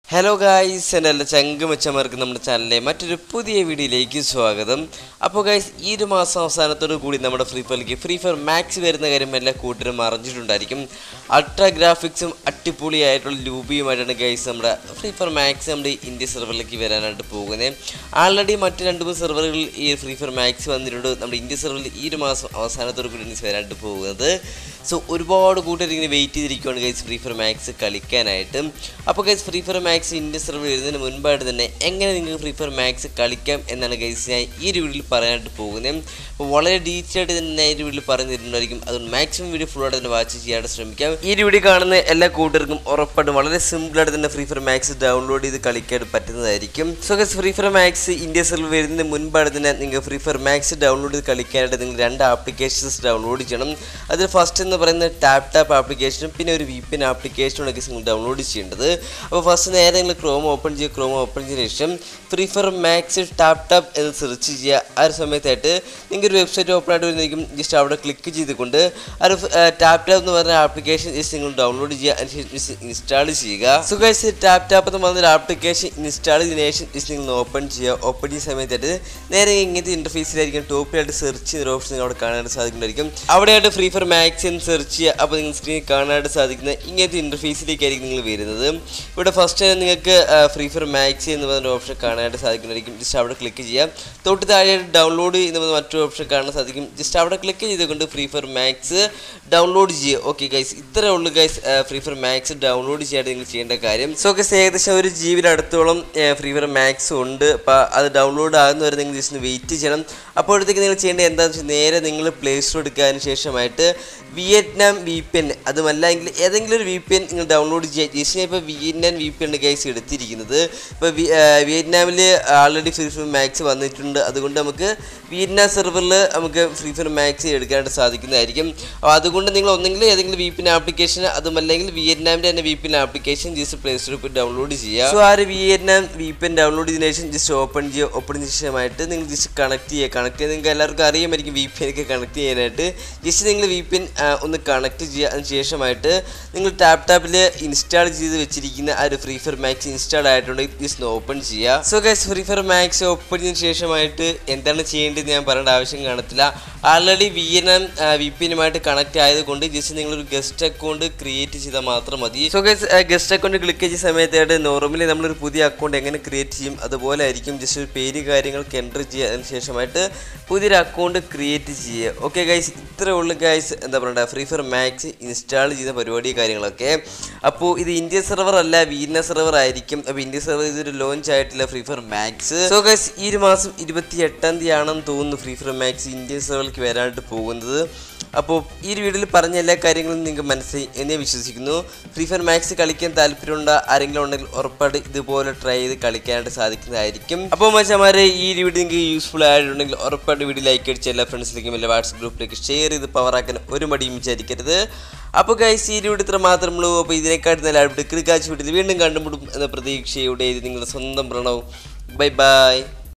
hello guys എൻ്റെ എല്ലാ ചങ്കുമച്ചമാർക്ക് നമ്മുടെ ചാനലിലെ മറ്റൊരു പുതിയ വീഡിയോയിലേക്ക് സ്വാഗതം അപ്പോൾ ഗായ്സ് ഈ ഒരു മാസം അവസാനത്തോടു കൂടി നമ്മുടെ ഫ്രീ ഫയറിലേക്ക് ഫ്രീ ഫയർ മാക്സ് വരുന്ന കാര്യം എല്ലാ കൂട്ടരും അറിഞ്ഞിട്ടുണ്ടായിരിക്കും അൾട്രാ ഗ്രാഫിക്സും അടിപൊളിയായിട്ടുള്ള ലൂബിയുമായിട്ടാണ് ഗൈസ് നമ്മുടെ ഫ്രീ ഫയർ മാക്സ് നമ്മുടെ ഇന്ത്യ സെർവറിലേക്ക് വരാനായിട്ട് പോകുന്നത് ആൾറെഡി മറ്റ് രണ്ട് മൂന്ന് സെർവറുകളിൽ ഈ ഫ്രീ ഫയർ മാക്സ് വന്നിട്ടുണ്ട് നമ്മുടെ ഇന്ത്യ സെർവറിൽ ഈ ഒരു മാസം അവസാനത്തോടു കൂടി ഇനി വരാനായിട്ട് പോകുന്നത് സോ ഒരുപാട് കൂട്ടർ ഇങ്ങനെ വെയിറ്റ് ചെയ്തിരിക്കുകയാണ് ഗൈസ് ഫ്രീ ഫയർ മാക്സ് കളിക്കാനായിട്ട് അപ്പോൾ guys free fire max India server വരുന്നതിന് മുൻപായിട്ട് തന്നെ എങ്ങനെ നിങ്ങൾക്ക് ഫ്രീ ഫയർ മാക്സ് കളിക്കാം എന്നാണ് ഗൈസ് ഞാൻ ഈ ഒരു വീഡിയോയിൽ പറയാനായിട്ട് പോകുന്നത് അപ്പോൾ വളരെ ഡീറ്റെയിൽ ആയിട്ട് തന്നെ ഞാൻ ഈ ഒരു വീഡിയോയിൽ പറഞ്ഞു തരുന്നതായിരിക്കും അതുകൊണ്ട് മാക്സിമം വീഡിയോ ഫുൾ ആയിട്ട് തന്നെ വാച്ച് ചെയ്യാനായിട്ട് ശ്രമിക്കാം ഈ ഒരു വീഡിയോ കാണുന്ന എല്ലാ കൂട്ടർക്കും ഉറപ്പായിട്ടും വളരെ സിമ്പിളായിട്ട് തന്നെ ഫ്രീ ഫയർ മാക്സ് ഡൗൺലോഡ് ചെയ്ത് കളിക്കാൻ പറ്റുന്നതായിരിക്കും so guys free fire max India server വരുന്നതിന് മുൻപായിട്ട് തന്നെ നിങ്ങൾ ഫ്രീ ഫയർ മാക്സ് ഡൗൺലോഡ് ചെയ്ത് കളിക്കാനായിട്ട് നിങ്ങൾ രണ്ട് ആപ്ലിക്കേഷൻസ് ഡൗൺലോഡ് ചെയ്യണം അതിൽ ഫസ്റ്റ് എന്ന് പറയുന്നത് ടാപ്പ് ടാപ്പ് ആപ്ലിക്കേഷനും പിന്നെ ഒരു വി പി എൻ ആപ്ലിക്കേഷനും ഒക്കെ നിങ്ങൾ ഡൗൺലോഡ് ചെയ്യേണ്ടത് അപ്പോൾ ഫസ്റ്റ് നേരെ നിങ്ങൾ ക്രോം ഓപ്പൺ ചെയ്യുക ക്രോം ഓപ്പൺ ചെയ്ത ശേഷം free fire max tap tap എന്ന് സെർച്ച് ചെയ്യുക ആ ഒരു സമയത്തായിട്ട് നിങ്ങൾക്ക് ഒരു വെബ്സൈറ്റ് ഓപ്പൺ ആയിട്ട് വരുന്നതായിരിക്കും ജസ്റ്റ് അവിടെ ക്ലിക്ക് ചെയ്തുകൊണ്ട് ആ ഒരു ടാപ്പ് ടാപ്പ് എന്ന് പറഞ്ഞ ആപ്ലിക്കേഷൻ ജസ്റ്റ് നിങ്ങൾ ഡൗൺലോഡ് ചെയ്യുക അതിനുശേഷം ഇൻസ്റ്റാൾ ചെയ്യുക സോ ഗൈസ് ടാപ്പ് ടാപ്പ് എന്ന് പറഞ്ഞ ആപ്ലിക്കേഷൻ ഇൻസ്റ്റാൾ ചെയ്തതിനു ശേഷം ജസ്റ്റ് നിങ്ങൾ ഓപ്പൺ ചെയ്യുക ഓപ്പൺ ചെയ്യുന്ന സമയത്തായിട്ട് നേരെ ഇങ്ങനത്തെ ഇന്റർഫേസിലായിരിക്കും ടോപ്പിലായിട്ട് സെർച്ച് ചെയ്യുന്ന ഓപ്ഷൻ നിങ്ങൾ അവിടെ കാണാനായിട്ട് സാധിക്കുന്നതായിരിക്കും അവിടെയായിട്ട് ഫ്രീ ഫയർ മാക്സ് എന്ന് സെർച്ച് ചെയ്യുക അപ്പോൾ നിങ്ങൾ സ്ക്രീനിൽ കാണാനായിട്ട് സാധിക്കുന്ന ഇങ്ങനത്തെ ഇന്റർഫേസിലേക്കായിരിക്കും നിങ്ങൾ വരുന്നത് ഇവിടെ ഫസ്റ്റ് നിങ്ങൾക്ക് ഫ്രീ ഫയർ മാക്സ് എന്ന് പറഞ്ഞ ഓപ്ഷൻ കാണാനായിട്ട് സാധിക്കുന്നതായിരിക്കും ജസ്റ്റ് അവിടെ ക്ലിക്ക് ചെയ്യാം തൊട്ട് താഴെയായിട്ട് ഡൗൺലോഡ് എന്ന് പറഞ്ഞ മറ്റൊരു ഓപ്ഷൻ കാണാൻ സാധിക്കും ജസ്റ്റ് അവിടെ ക്ലിക്ക് ചെയ്തുകൊണ്ട് ഫ്രീ ഫയർ മാക്സ് ഡൗൺലോഡ് ചെയ്യുക ഓക്കെ ഗൈസ് ഇത്രേ ഉള്ളൂ guys free fire max download ചെയ്യാനായിട്ട് നിങ്ങൾ ചെയ്യേണ്ട കാര്യം സോ ഗൈസ് ഏകദേശം ഒരു ജി ബിയുടെ അടുത്തോളം ഫ്രീ ഫയർ മാക്സ് ഉണ്ട് അപ്പോൾ അത് ഡൗൺലോഡ് ആകുന്നവരെ നിങ്ങൾ ജസ്റ്റ് വെയിറ്റ് ചെയ്യണം അപ്പോഴത്തേക്ക് നിങ്ങൾ ചെയ്യേണ്ടത് എന്താണെന്ന് വെച്ചാൽ നേരെ നിങ്ങൾ പ്ലേ സ്റ്റോർ എടുക്കാതിന് ശേഷമായിട്ട് വിയറ്റ്നാം വി പി എൻ അതുമല്ലെങ്കിൽ ഏതെങ്കിലും ഒരു വി പി എൻ നിങ്ങൾ ഡൗൺലോഡ് ചെയ്യുക ജസ്റ്റ് ഇപ്പോൾ Vietnam V P N guys എടുത്തിരിക്കുന്നത് ഇപ്പോൾ വിയറ്റ്നാമിൽ ആൾറെഡി ഫ്രീ ഫയർ മാക്സ് വന്നിട്ടുണ്ട് അതുകൊണ്ട് നമുക്ക് വിയറ്റ്നാം സെർവറിൽ നമുക്ക് ഫ്രീ ഫയർ മാക്സ് എടുക്കാനായിട്ട് സാധിക്കുന്നതായിരിക്കും അപ്പോൾ അതുകൊണ്ട് നിങ്ങൾ ഒന്നെങ്കിൽ ഏതെങ്കിലും വി പി എൻ ആപ്ലിക്കേഷൻ അതുമല്ലെങ്കിൽ വിയറ്റ്നാമിൻ്റെ തന്നെ V P N application just play സ്റ്റോറിൽ പോയി ഡൗൺലോഡ് ചെയ്യുക സോ ആ ഒരു Vietnam V P N download ചെയ്തതിനു ശേഷം ജസ്റ്റ് ഓപ്പൺ ചെയ്യുക ഓപ്പൺ ചെയ്ത ശേഷമായിട്ട് നിങ്ങൾ ജസ്റ്റ് കണക്ട് ചെയ്യുക കണക്ട് ചെയ്ത് നിങ്ങൾക്ക് എല്ലാവർക്കും അറിയാമായിരിക്കും വി പി എൻ ഒക്കെ കണക്ട് ചെയ്യാനായിട്ട് ജസ്റ്റ് നിങ്ങൾ വി പി എൻ ഒന്ന് കണക്ട് ചെയ്യുക അതിന് ശേഷമായിട്ട് നിങ്ങൾ ടാപ്പ് ടാപ്പിൽ ഇൻസ്റ്റാൾ ചെയ്ത് വെച്ചിരിക്കുന്ന ആ ഒരു ഫ്രീ ഫയർ മാക്സ് ഇൻസ്റ്റാൾ ആയിട്ടുണ്ടെങ്കിൽ ജസ്റ്റ് ഓപ്പൺ ചെയ്യുക so guys free fire max open ചെയ്തതിന് ശേഷമായിട്ട് എന്താണ് ചെയ്യേണ്ടത് ഞാൻ പറയേണ്ട ആവശ്യം കാണത്തില്ല already V N M V P എനുമായിട്ട് കണക്ട് ആയതുകൊണ്ട് ജസ്റ്റ് നിങ്ങളൊരു ഗസ്റ്റ് അക്കൗണ്ട് ക്രിയേറ്റ് ചെയ്താൽ മാത്രം മതി so guys guest account click ചെയ്ത സമയത്തായിട്ട് നോർമലി നമ്മളൊരു പുതിയ അക്കൗണ്ട് എങ്ങനെ ക്രിയേറ്റ് ചെയ്യും അതുപോലെ ആയിരിക്കും ജസ്റ്റ് ഒരു പേര് കാര്യങ്ങൾക്ക് എൻ്റർ ചെയ്യുക അതിന് ശേഷമായിട്ട് പുതിയൊരു അക്കൗണ്ട് ക്രിയേറ്റ് ചെയ്യുക ഓക്കെ ഗൈസ് ഇത്രേ ഉള്ളൂ ഗൈസ് എന്താ പറയണ്ട ഫ്രീ ഫയർ മാക്സ് ഇൻസ്റ്റാൾ ചെയ്ത പരിപാടി കാര്യങ്ങളൊക്കെ അപ്പോൾ ഇത് ഇന്ത്യ സെർവർ അല്ല വീന സെർവർ ആയിരിക്കും അപ്പോൾ ഇന്ത്യ സെർവർ ഇതൊരു ലോഞ്ച് ആയിട്ടില്ല free fire max so guys ഈ ഒരു മാസം ഇരുപത്തി എട്ടാം തീയതി ആണെന്ന് തോന്നുന്നു ഫ്രീ ഫയർ മാക്സ് ഇന്ത്യൻ സെർവറിലേക്ക് വരാനായിട്ട് പോകുന്നത് അപ്പോൾ ഈ ഒരു വീഡിയോയിൽ പറഞ്ഞ എല്ലാ കാര്യങ്ങളും നിങ്ങൾക്ക് മനസ്സിലായി എന്ന് ഞാൻ വിശ്വസിക്കുന്നു ഫ്രീ ഫയർ മാക്സ് കളിക്കാൻ താല്പര്യമുണ്ട് ആരെങ്കിലും ഉണ്ടെങ്കിൽ ഉറപ്പായിട്ട് ഇതുപോലെ ട്രൈ ചെയ്ത് കളിക്കാനായിട്ട് സാധിക്കുന്നതായിരിക്കും അപ്പോൾ മച്ചമാരെ ഈ ഒരു വീഡിയോ നിങ്ങൾക്ക് യൂസ്ഫുൾ ആയിട്ടുണ്ടെങ്കിൽ ഉറപ്പായിട്ട് വീഡിയോ ലൈക്ക് അടിച്ച് എല്ലാ ഫ്രണ്ട്സിലേക്കും എല്ലാ വാട്സപ്പ് ഗ്രൂപ്പിലേക്ക് ഷെയർ ചെയ്ത് പവറാക്കാൻ ഒരു മടിയും വിചാരിക്കരുത് അപ്പോൾ ഗൈസ് ഈ വീഡിയോ ഇത്ര മാത്രമേ ഉള്ളൂ അപ്പോൾ ഇതിനെക്കാട്ടി നല്ല അടുത്ത് ക്രിക്കാച്ച് വീട്ടിൽ വീണ്ടും കണ്ടുമുട്ടും എന്ന പ്രതീക്ഷയോടെ ഇത് നിങ്ങളുടെ സ്വന്തം പ്രണവ് ബൈ ബൈ